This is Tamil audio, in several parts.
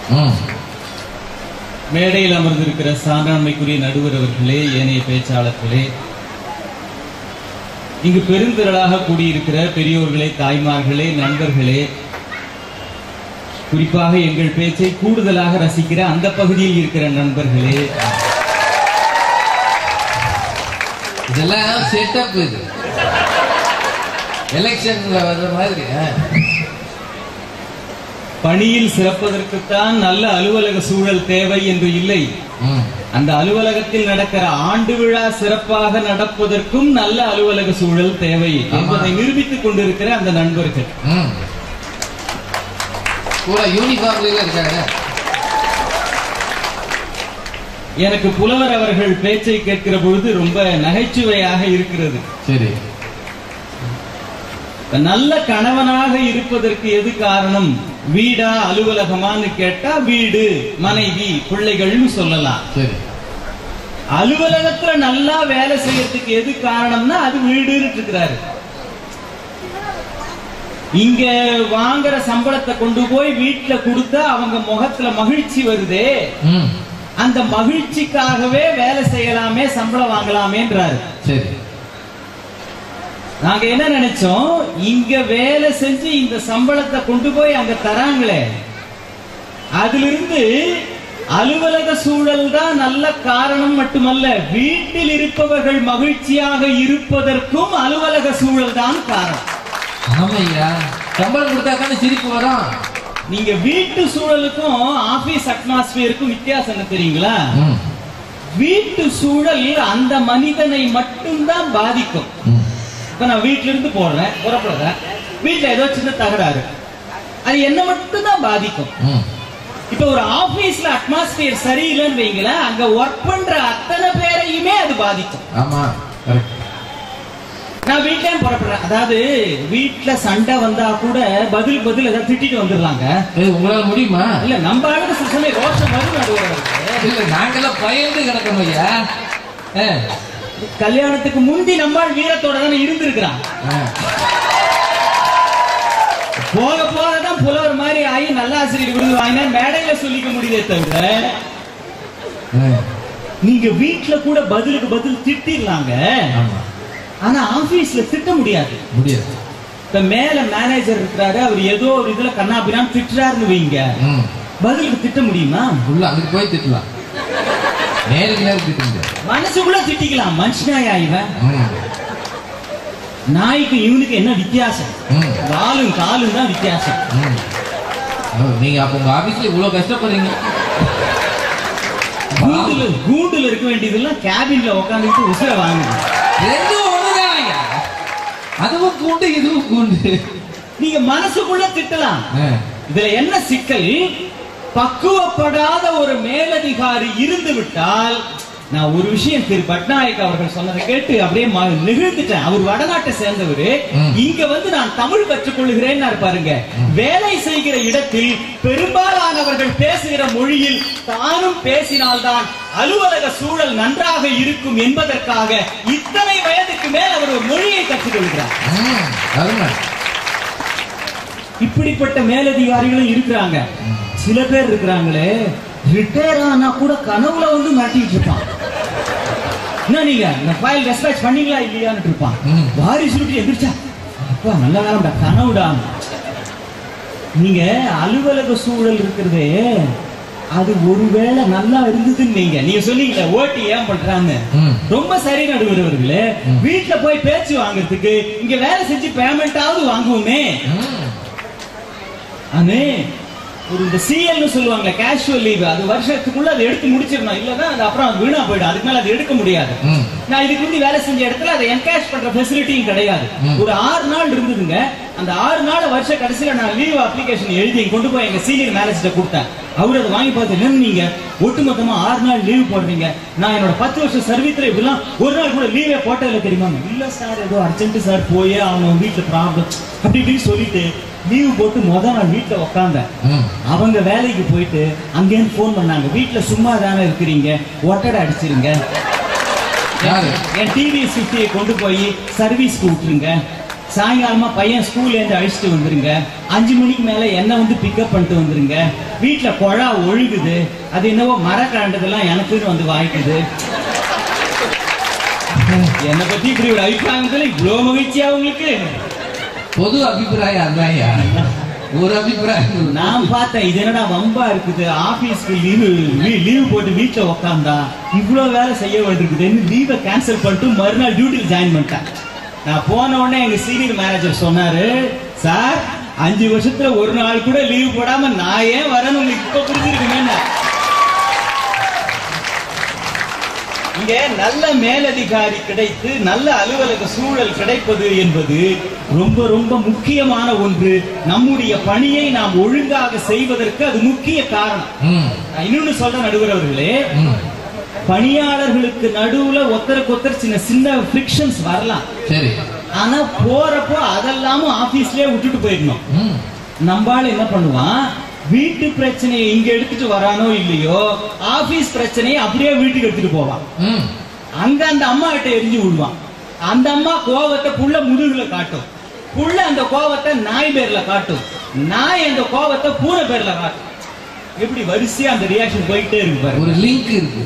ம் மேடையில் அமர்ந்திருக்கிற சான்றாண்மைக்குரிய நடுவர் அவர்களே ஏனைய பேச்சாளர்களே இங்கு பெருந்திரளாக கூடியிருக்கிற பெரியோர்களே தாய்மார்களே நண்பர்களே குறிப்பாக எங்கள் பேச்சை கூடுதலாக ரசிக்கிற அந்த பகுதியில் இருக்கிற நண்பர்களே இதெல்லாம் செட்டப் இது எலெக்ஷன்ல வர்ற மாதிரி ஆ. பணியில் சிறப்பதற்குத்தான் நல்ல அலுவலக சூழல் தேவை என்று இல்லை ம் அந்த அலுவலகத்தில் நடக்கிற ஆண்டு விழா சிறப்பாக நடப்பதற்கும் நல்ல அலுவலக சூழல் தேவை என்பதை நிரூபித்துக் கொண்டிருக்கிற அந்த நண்பர்கள் ம் பூரா யூனிஃபார்ம்ல இருக்காங்க எனக்கு புலவர் அவர்கள் பேச்சை கேட்கிற பொழுது ரொம்ப நகைச்சுவையாக இருக்கிறது சரி நல்ல கணவனாக இருப்பதற்கு எது காரணம் வீடா அலுவலகமான்னு கேட்டா வீடு மனைவி பிள்ளைகள்னு சொல்லலாம் சரி அலுவலகத்துல நல்லா வேலை செய்யறதுக்கு எது காரணம்னா அது வீடுன்னு இருக்கிறாரு இங்க வாங்குற சம்பளத்தை கொண்டு போய் வீட்டுல கொடுத்தா அவங்க முகத்துல மகிழ்ச்சி வருதே ம் அந்த மகிழ்ச்சிக்காகவே வேலை செய்யலாமே சம்பளம் வாங்கலாமேன்றாரு சரி நாங்க என்ன நினைச்சோம் இங்க வேலை செஞ்சு இந்த சம்பளத்தை கொண்டு போய் அங்க தராங்களே அதிலிருந்து அலுவலக சூழல் தான் நல்ல காரணம் மட்டுமல்ல வீட்டில் இருப்பவர்கள் மகிழ்ச்சியாக இருப்பதற்கும் அலுவலக சூழல் தான் காரணம் ஆமையா சம்பளம் கொடுத்தா தானே சிரிப்பு வரும் நீங்க வீட்டு சூழலுக்கும் ஆபீஸ் அட்மாஸ்பியருக்கும் வித்தியாசம் என்ன தெரியுங்களா ம் வீட்டு சூழல் அந்த மனிதனை மட்டும்தான் பாதிக்கும் ம் இப்ப நான் வீட்ல இருந்து போடுறேன் புறப்படுறேன் வீட்டுல ஏதோ சின்ன தகராறு அது என்ன மட்டும் தான் பாதிக்கும் ம் இப்ப ஒரு ஆபீஸ்ல அட்மாஸ்பியர் சரியில்லைன்னு வைங்களேன் அங்க ஒர்க் பண்ற அத்தனை பேரையுமே அது பாதிக்கும் ஆமா கரெக்ட் நான் வீட்லயும் புறப்படுறேன் அதாவது வீட்ல சண்டை வந்தா கூட பதில் பதில் ஏதாவது திட்டிட்டு வந்துடலாங்க ஏய் உங்களால முடியுமா இல்ல நம்ம ஆளுங்க சில சமயம் ரோஷம் வரும் நடுவர் இல்ல நாங்கெல்லாம் பயந்து கிடக்கணும் ஐயா ஆ, கல்யாணத்துக்கு முந்தி நம்மால் வீரத்தோட தானே இருந்திருக்கிறான் ஆ. போக போக தான் புலவர் மாதிரி ஆகி நல்ல ஆசிரியர் விருது வாங்கினா மேடையில சொல்லிக்க முடியுதே தவிர ஆ, நீங்க வீட்ல கூட பதிலுக்கு பதில் திட்டிடலாங்க ஆமா ஆனா ஆபீஸ்ல திட்ட முடியாது முடியாது இப்ப மேல மேனேஜர் இருக்கிறாரு அவர் ஏதோ ஒரு இதுல கண்ணாபிரான் திட்டுறாருன்னு வைங்க ம் பதிலுக்கு திட்ட முடியுமா உள்ள அதுக்கு போய் திட்டலாம் நேருக்கு நேரம் திட்ட முடியாது மனசுக்குள்ள திட்டிக்கலாம் மனுஷனாயா இவன் ம் நாய்க்கு இவனுக்கு என்ன வித்தியாசம் ம் காலும் காலும் தான் வித்தியாசம் ம். ஓ, நீங்க அப்ப உங்க ஆபீஸ்ல இவ்வளவு கஷ்டப்படுறீங்க கூண்டுல கூண்டுல இருக்க வேண்டியதெல்லாம் கேபின்ல உட்காந்துட்டு உசுர வாங்குது ரெண்டும் ஒண்ணுதானங்க அதுவும் கூண்டு இதுவும் கூண்டு நீங்க மனசுக்குள்ள திட்டலாம் ஆ, இதுல என்ன சிக்கல் பக்குவப்படாத ஒரு மேலதிகாரி இருந்து விட்டால் நான் ஒரு விஷயம் திரு பட்நாயக் அவர்கள் சொன்னதை கேட்டு அப்படியே ம- நிகழ்ந்துட்டேன் அவர் வடநாட்டை சேர்ந்தவரு ம். இங்க வந்து நான் தமிழ் கற்றுக்கொள்கிறேன் பாருங்க வேலை செய்கிற இடத்தில் பெரும்பாலானவர்கள் பேசுகிற மொழியில் தானும் பேசினால்தான் அலுவலக சூழல் நன்றாக இருக்கும் என்பதற்காக இத்தனை வயதுக்கு மேல் அவர் ஒரு மொழியை கற்றுக்கொள்கிறார் ம், அருமை இப்படிப்பட்ட மேலதிகாரிகளும் இருக்கிறாங்க சில பேர் இருக்கிறாங்களே ரிட்டையர் ஆனா கூட கனவுல வந்து மாட்டிட்டு இருப்பான் என்ன நீங்க இந்த ஃபைல் ரெஸ்பாச் பண்ணீங்களா இல்லையான்னு இருப்பான் ம். வாரி சுருட்டி எந்திரிச்சா அப்பா நல்ல வேலைடா கனவுடா நீங்க அலுவலக சூழல் இருக்கிறதே அது ஒருவேளை நல்லா இருந்ததுன்னு நீங்க நீங்க சொன்னீங்களே ஓட்டி ஏன் பண்றாங்க ம். ரொம்ப சரி நடுவர்களே வீட்டுல போய் பேச்சு வாங்குறதுக்கு இங்க வேலை செஞ்சு பேமெண்டாவது வாங்குவோமே ம். அண்ணே ஒரு இந்த சிஎல்னு சொல்லுவாங்க கேஷுவல் லீவ் அது வருஷத்துக்குள்ள அதை எடுத்து முடிச்சிடணும் இல்லன்னா அது அப்புறம் அது வீணா போயிடும் அதுக்கு மேல அதை எடுக்க முடியாது ம். நான் இதுக்கு முந்தி வேலை செஞ்ச இடத்துல அதை என்கேஷ் பண்ற ஃபெசிலிட்டியும் கிடையாது ம். ஒரு ஆறு நாள் இருந்ததுங்க அந்த ஆறு நாள் வருஷ கடைசியில நான் லீவ் அப்ளிகேஷன் எழுதி கொண்டு போய் எங்க சீனியர் மேனேஜர்ட்ட கொடுத்தேன் அவர் அதை வாங்கி பார்த்து என்ன நீங்க ஒட்டுமொத்தமா ஆறு நாள் லீவ் போடுறீங்க நான் என்னோட பத்து வருஷம் சர்வீஸ்ல இப்படிலாம் ஒரு நாள் கூட லீவே போட்டதில்ல தெரியுமா இல்ல சார் ஏதோ அர்ஜென்ட் சார் போயே அவன் வீட்டுல ப்ராப்ளம் அப்படி இப்படின்னு சொல்லிட்டு லீவ் போட்டு முத நாள் வீட்டுல உட்காந்தேன் ம். அவங்க வேலைக்கு போயிட்டு அங்கேருந்து ஃபோன் பண்ணாங்க வீட்டுல சும்மா தானே இருக்கிறீங்க ஒட்டடை அடிச்சிருங்க யாரு? என் டிவி சுத்தியை கொண்டு போய் சர்வீஸ்க்கு விட்டுருங்க சாயங்காலமா பையன் ஸ்கூல்ல இருந்து அழிச்சிட்டு வந்துருங்க அஞ்சு மணிக்கு மேல என்ன வந்து பிக்கப் பண்ணிட்டு வந்துருங்க வீட்டுல குழா ஒழுகுது அது என்னவோ மரக்காண்டதெல்லாம் எனக்குன்னு வந்து வாய்க்குது என்னை பத்தி இப்படி ஒரு அபிப்பிராயத்துல இவ்வளவு மகிழ்ச்சியா உங்களுக்கு பொது அபிப்பிராயம் அதான்யா ஒரு அபிப்பிராயம் நான் பார்த்தேன் இது என்னடா வம்பா இருக்குது ஆபீஸ்க்கு லீவு லீவு போட்டு வீட்டுல உக்காந்தா இவ்வளவு வேலை செய்ய வேண்டியிருக்குதுன்னு லீவை கேன்சல் பண்ணிட்டு மறுநாள் டியூட்டியில் ஜாயின் பண்ணிட்டேன் நான் போன உடனே எங்க சீனியர் மேனேஜர் சொன்னாரு சார் அஞ்சு வருஷத்துல ஒரு நாள் கூட லீவு போடாம நான் ஏன் வரேன்னு உங்களுக்கு இப்ப புரிஞ்சிருக்குமே இங்க நல்ல மேலதிகாரி கிடைத்து நல்ல அலுவலக சூழல் கிடைப்பது என்பது ரொம்ப ரொம்ப முக்கியமான ஒன்று நம்முடைய பணியை நாம் ஒழுங்காக செய்வதற்கு அது முக்கிய காரணம் ம், நான் இன்னொன்னு சொல்ற நடுவர் அவர்களே ம். பணியாளர்களுக்கு நடுவுல ஒருத்தருக்கு ஒருத்தர் சின்ன சின்ன ஃபிரிக்ஷன்ஸ் வரலாம் சரி ஆனா போறப்போ அதெல்லாமும் ஆபீஸ்லயே விட்டுட்டு போயிடணும் ம், நம்பால என்ன பண்ணுவான் வீட்டு பிரச்சனையை இங்க எடுத்துட்டு வரானோ இல்லையோ ஆபீஸ் பிரச்சனையை அப்படியே வீட்டுக்கு எடுத்துட்டு போவான் ம். அங்க அந்த அம்மா கிட்ட எரிஞ்சு விடுவான் அந்த அம்மா கோவத்தை புள்ள முதுகுல காட்டும் புள்ள அந்த கோவத்தை நாய் பேர்ல காட்டும் நாய் அந்த கோவத்தை பூனை பேர்ல காட்டும் எப்படி வரிசையா அந்த ரியாக்ஷன் போயிட்டே இருக்கு பாருங்க ஒரு லிங்க் இருக்கு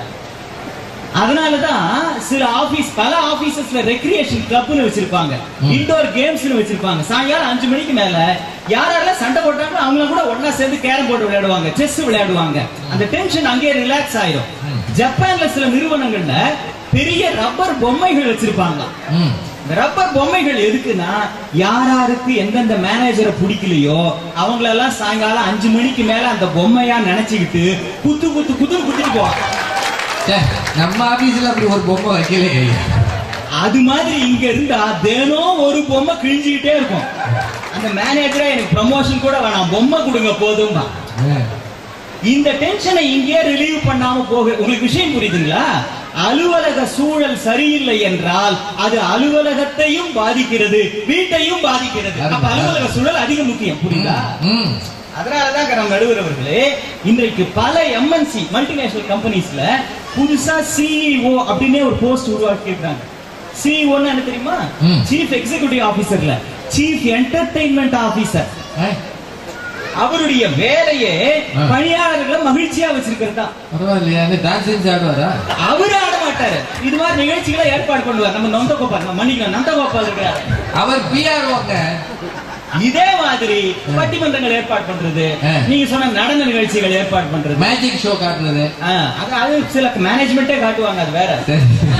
அதனாலதான் சில ஆபீஸ் பல ஆபீசஸ்ல ரெக்ரியேஷன் கிளப்னு வச்சிருப்பாங்க ம். இன்டோர் கேம்ஸ்னு வச்சிருப்பாங்க சாயங்காலம் அஞ்சு மணிக்கு மேல யார் யாரெல்லாம் சண்டை போட்டாங்களோ அவங்க கூட ஒண்ணா சேர்ந்து கேரம் போர்டு விளையாடுவாங்க செஸ் விளையாடுவாங்க அந்த டென்ஷன் அங்கேயே ரிலாக்ஸ் ஆயிடும் ம். ஜப்பான்ல சில நிறுவனங்கள்ல பெரிய ரப்பர் பொம்மைகள் வச்சிருப்பாங்க ம், இந்த ரப்பர் பொம்மைகள் எதுக்குன்னா யார் யாருக்கு எந்தெந்த மேனேஜரை பிடிக்கலையோ அவங்களெல்லாம் சாயங்காலம் அஞ்சு மணிக்கு மேல அந்த பொம்மையா நினைச்சுக்கிட்டு குத்து குத்து குத்துன்னு குத்திட்டு போவாங்க ச்சே, நம்ம ஆபீஸ்ல அப்படி ஒரு பொம்மை வைக்கலையே அது மாதிரி இங்க இருந்தா தினம் ஒரு பொம்மை கிழிஞ்சுக்கிட்டே இருக்கும் அந்த மேனேஜரா எனக்கு ப்ரமோஷன் கூட வேணாம் பொம்மை கொடுங்க போதும் ம், இந்த டென்ஷனை இங்கே ரிலீவ் பண்ணாம போக உங்களுக்கு விஷயம் புரியுதுங்களா அலுவலக சூழல் சரியில்லை என்றால் அது அலுவலகத்தையும் பாதிக்கிறது வீட்டையும் பாதிக்கிறது அப்ப அலுவலக சூழல் அதிக முக்கியம் புரியுதா ம், அதனாலதான் நம்ம நடுவர் அவர்களே இன்றைக்கு பல எம்என்சி மல்டிநேஷனல் கம்பெனிஸ்ல புதுசா சிஇஓ அப்படின்னே ஒரு போஸ்ட் உருவாக்கி இருக்காங்க சிஇஓன்னு என்ன தெரியுமா ம். சீஃப் எக்ஸிகியூட்டிவ் ஆபீசர்ல சீஃப் என்டர்டெயின்மெண்ட் ஆபீசர் ஏ, அவருடைய வேலையே ஆ. பணியாளர்களை மகிழ்ச்சியா வச்சிருக்கிறது தான் பரவாயில்லையா இந்த டான்ஸ் ஆடுவாரா அவரு ஆட மாட்டாரு இது மாதிரி நிகழ்ச்சிகளை ஏற்பாடு பண்ணுவார் நம்ம நந்தகோபால் நம்ம மன்னிக்கலாம் நந்தகோபால் இருக்கிறார் அவர் பிஆர்ஓங்க இதே மாதிரி பட்டிமன்றங்கள் ஏற்பாடு பண்றது ஆ. நீங்க சொன்ன நடன நிகழ்ச்சிகள் ஏற்பாடு பண்றது மேஜிக் ஷோ காட்டுறது ஆ, அது அது சில மேனேஜ்மெண்டே காட்டுவாங்க அது வேற சரி.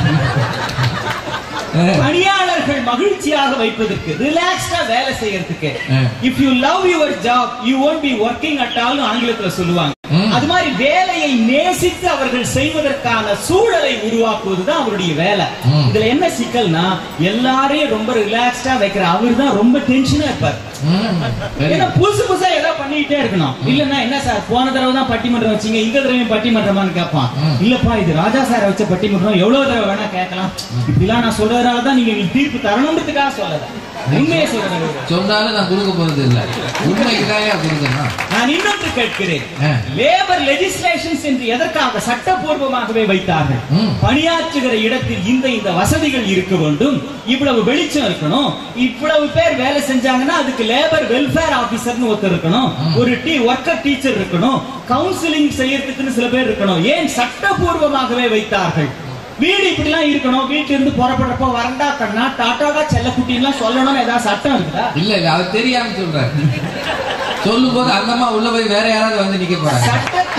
ஏ, பணியாளர்கள் மகிழ்ச்சியாக வைப்பதற்கு ரிலாக்ஸ்டா வேலை செய்யறதுக்கு ஆ. If you love your job you won't be working at all ஆங்கிலத்துல சொல்லுவாங்க ம். அது மாதிரி வேலையை நேசித்து அவர்கள் செய்வதற்கான சூழலை உருவாக்குவதுதான் அவருடைய வேலை ம். இதுல என்ன சிக்கல்னா எல்லாரையும் ரொம்ப ரிலாக்ஸ்டா வைக்கிற அவர் தான் ரொம்ப டென்ஷனா இருப்பார் ம், சரி. ஏன்னா புதுசு புதுசா ஏதாவது பண்ணிட்டே இருக்கணும் இல்லன்னா என்ன சார் போன தடவை தான் பட்டிமன்றம் வச்சீங்க இந்த தடவையும் பட்டிமன்றமான்னு கேட்பான் ம். இல்லப்பா இது ராஜா சார் வச்ச பட்டிமன்றம் எவ்வளவு தடவை வேணா கேட்கலாம் இப்படிலாம் நான் சொல்றதுனால தான் நீங்க எங்களுக்கு தீர்ப்பு தரணுன்றதுக்காக சொல்லல உண்மையை சொல்றேன் சொன்னாலும் நான் கொடுக்க போறது இல்ல உண்மைக்குதாயா கொடுக்கணும் நான் இன்னொன்று கேட்கிறேன் ஆ. லேபர் லெஜிஸ்லேஷன்ஸ் என்று எதற்காக சட்டப்பூர்வமாகவே வைத்தார்கள் ம். பணியாற்றுகிற இடத்தில் இந்த இந்த வசதிகள் இருக்க வேண்டும் இவ்வளவு வெளிச்சம் இருக்கணும் இவ்வளவு பேர் வேலை செஞ்சாங்கன்னா அதுக்கு லேபர் வெல்ஃபேர் ஆபீசர்னு ஒருத்தர் இருக்கணும் ஒரு டீ ஒர்க்கர் டீச்சர் இருக்கணும் கவுன்சிலிங் செய்யறதுக்குன்னு சில பேர் இருக்கணும் ஏன் சட்டப்பூர்வமாகவே வைத்தார்கள் வீடு இப்படிலாம் இருக்கணும் வீட்டுல இருந்து புறப்படுறப்போ வரண்டா கண்ணா டாட்டாடா செல்லக்குட்டின்லாம் சொல்லணும்னு ஏதாவது சட்டம் இருக்குதா இல்ல இல்ல அவர் தெரியாம சொல்றாரு சொல்லும் போது அந்தம்மா உள்ள போய் வேற யாராவது வந்து நிக்க போறாங்க சட்ட-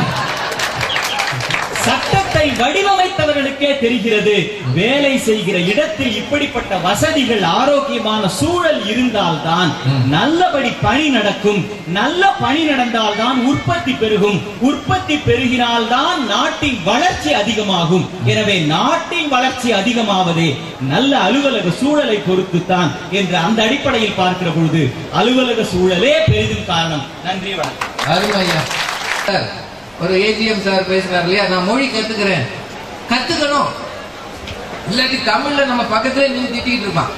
சட்டத்தை வடிவமைத்தவர்களுக்கே தெரிகிறது வேலை செய்கிற இடத்தில் இப்படிப்பட்ட வசதிகள் ஆரோக்கியமான சூழல் இருந்தால்தான் ம். நல்லபடி பணி நடக்கும் நல்ல பணி நடந்தால்தான் உற்பத்தி பெருகும் உற்பத்தி பெருகினால்தான் நாட்டின் வளர்ச்சி அதிகமாகும் எனவே நாட்டின் வளர்ச்சி அதிகமாவதே நல்ல அலுவலக சூழலை பொறுத்துத்தான் என்று அந்த அடிப்படையில் பார்க்கிற பொழுது அலுவலக சூழலே பெரிதும் காரணம் நன்றி வணக்கம் அருமை ஐயா சார், ஒரு ஏஜிஎம் சார் பேசுறாரு இல்லையா நான் மொழி கத்துக்கிறேன் கத்துக்கணும் இல்லாட்டி தமிழ்ல நம்ம பக்கத்துல நின்று திட்டிட்டு இருப்பான்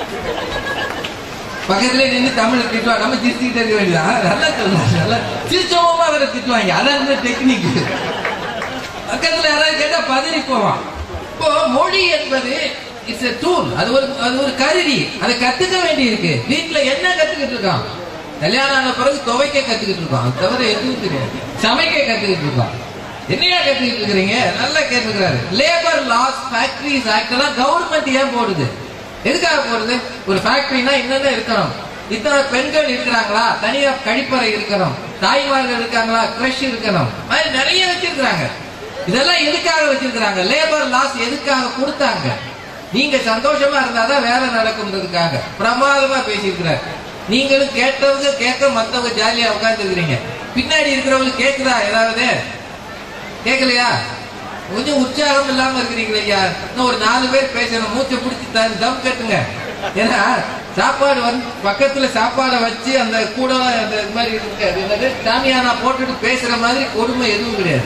பக்கத்துல நின்று தமிழ்ல திட்டுவா நம்ம சிரிச்சுக்கிட்டே இருக்க வேண்டியதா நல்லா சொல்லுவாங்க நல்லா சிரிச்சோமா வேற திட்டுவாங்க அதான் இந்த டெக்னிக் பக்கத்துல யாராவது கேட்டா பதறி போவான் இப்போ மொழி என்பது இட்ஸ் a டூல் அது ஒரு அது ஒரு கருவி அதை கத்துக்க வேண்டி இருக்கு வீட்டுல என்ன கத்துக்கிட்டு இருக்கான் கல்யாணம் ஆன பிறகு துவைக்க கத்துக்கிட்டு இருக்கோம் அது தவிர எதுவும் தெரியாது சமைக்க கத்துக்கிட்டு இருக்கோம் என்னையா கத்துக்கிட்டு இருக்கிறீங்க நல்லா கேட்டுக்கிறாரு லேபர் லாஸ் ஃபேக்டரிஸ் ஆக்ட் எல்லாம் கவர்மெண்ட் ஏன் போடுது எதுக்காக போடுது ஒரு ஃபேக்டரினா என்னென்ன இருக்கணும் இத்தனை பெண்கள் இருக்கிறாங்களா தனியா கழிப்பறை இருக்கணும் தாய்மார்கள் இருக்காங்களா கிரஷ் இருக்கணும் மாதிரி நிறைய வச்சிருக்கிறாங்க இதெல்லாம் எதுக்காக வச்சிருக்கிறாங்க லேபர் லாஸ் எதுக்காக கொடுத்தாங்க நீங்க சந்தோஷமா இருந்தாதான் வேலை நடக்கும்ன்றதுக்காக பிரமாதமா பேசியிருக்கிறார் நீங்களும் கேட்டவங்க கேட்க மத்தவங்க ஜாலியா உட்கார்ந்து பின்னாடி இருக்கிறவங்க கேக்குதா ஏதாவது கேட்கலையா கொஞ்சம் உற்சாகம் இல்லாம இருக்கிறீங்களே ஐயா இன்னும் ஒரு நாலு பேர் பேசணும் மூச்சை பிடிச்சி தம் தம் கட்டுங்க ஏன்னா சாப்பாடு வந்து பக்கத்துல சாப்பாடை வச்சு அந்த கூட அந்த இது மாதிரி இருக்கு அது என்னது சாமியானா போட்டுட்டு பேசுற மாதிரி கொடுமை எதுவும் கிடையாது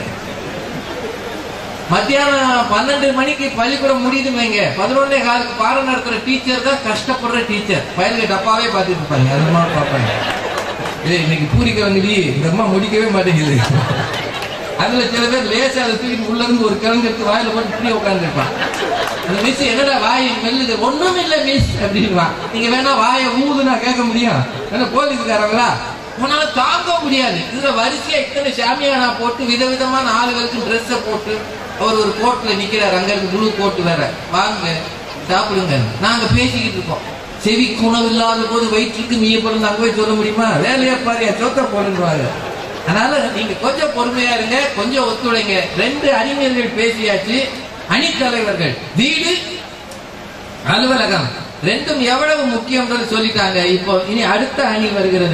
மத்தியானம் பன்னெண்டு மணிக்கு பள்ளிக்கூடம் முடியுதுன்னு வைங்க பதினொன்னே காலுக்கு பாடம் நடத்துற டீச்சர் தான் கஷ்டப்படுற டீச்சர் பயலுக்கு டப்பாவே பார்த்துட்டு இருப்பாங்க அந்த மாதிரி பார்ப்பாங்க ஏய் இன்னைக்கு பூரிக்கிறவங்க இந்த அம்மா முடிக்கவே மாட்டேங்குது அதுல சில பேர் லேசா அதை தூக்கிட்டு உள்ள இருந்து ஒரு கிழங்கு எடுத்து வாயில போட்டு இப்படி உட்காந்துருப்பான் அந்த மிஸ் என்னடா வாய் மெல்லுது ஒண்ணும் இல்ல மிஸ் அப்படின்வான் நீங்க வேணா வாயை ஊதுனா கேட்க முடியும் வேணா போலீஸ்காரங்களா உன்னால தாங்க முடியாது இதுல வரிசையா இத்தனை சாமியானா போட்டு விதவிதமான ஆளுகளுக்கு ட்ரெஸ்ஸ போட்டு அவர் ஒரு கோட்ல நிக்கிறார் அங்க இருக்கு முழு கோட்டு வேற வாங்க சாப்பிடுங்க நாங்க பேசிக்கிட்டு இருக்கோம் செவிக்கு உணவு இல்லாத போது வயிற்றுக்கு மீய பிறந்து அங்க போய் சொல்ல முடியுமா வேலையா பாரு சொத்த போடுவாங்க அதனால நீங்க கொஞ்சம் பொறுமையா இருங்க கொஞ்சம் ஒத்துழைங்க ரெண்டு அறிஞர்கள் பேசியாச்சு அணித்தலைவர்கள் வீடு அலுவலகம் ரெண்டும் எவ்வளவு முக்கியம்ன்றது சொல்லிட்டாங்க இப்போ இனி அடுத்த அணி வருகிறது